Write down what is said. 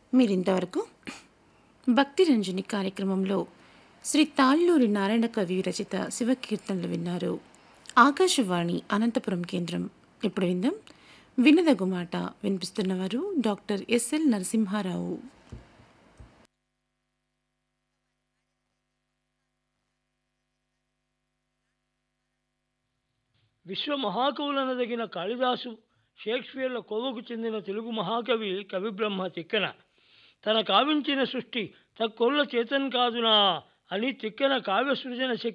మీరింతవరకు భక్తి రంజని కార్యక్రమంలో శ్రీ తాళ్ళూరి నారాయణ కవి రచిత శివకీర్తనలు విన్నారు ఆకాశవాణి అనంతపురం కేంద్రం ఇప్పుడు విందాం వినదగు మాట వినిపిస్తున్నవారు డాక్టర్ ఎస్ఎల్ నరసింహారావు విశ్వ మహాకవులనదగిన కాళిదాసు షేక్స్పియర్ల కోవకు చెందిన తెలుగు మహాకవి కవిబ్రహ్మ తిక్కన తన కావించిన సృష్టి తక్కొల్ల చేతన్ కాదునా అని తిక్కన కావ్య సృజన శక్తి